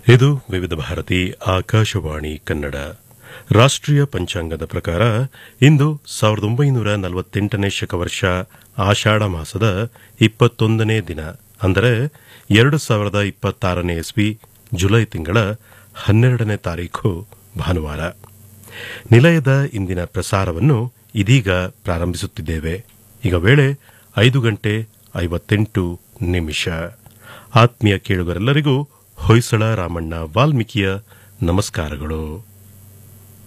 ಇದು ವಿವಿಧ ಭಾರತಿ ಆಕಾಶವಾಣಿ ಕನ್ನಡ ರಾಷ್ಟ್ರೀಯ ಪಂಚಾಂಗದ ಪ್ರಕಾರ ಇಂದು ಸಾವಿರದ ಒಂಬೈನೂರ ನಲವತ್ತೆಂಟನೇ ಶಕವರ್ಷ ಆಷಾಢ ಮಾಸದ ಇಪ್ಪತ್ತೊಂದನೇ ದಿನ ಅಂದರೆ ಎರಡು ಸಾವಿರದ ಇಪ್ಪತ್ತಾರನೇ ಇಸ್ವಿ ಜುಲೈ ತಿಂಗಳ ಹನ್ನೆರಡನೇ ತಾರೀಖು ಭಾನುವಾರ ನಿಲಯದ ಇಂದಿನ ಪ್ರಸಾರವನ್ನು ಇದೀಗ ಪ್ರಾರಂಭಿಸುತ್ತಿದ್ದೇವೆ ಈಗ ವೇಳೆ ಐದು ಗಂಟೆ ಐವತ್ತೆಂಟು ನಿಮಿಷ ಆತ್ಮೀಯ ಕೇಳುಗರೆಲ್ಲರಿಗೂ ಹೊಯ್ಸಳ ರಾಮಣ್ಣ ವಾಲ್ಮೀಕಿಯ ನಮಸ್ಕಾರಗಳು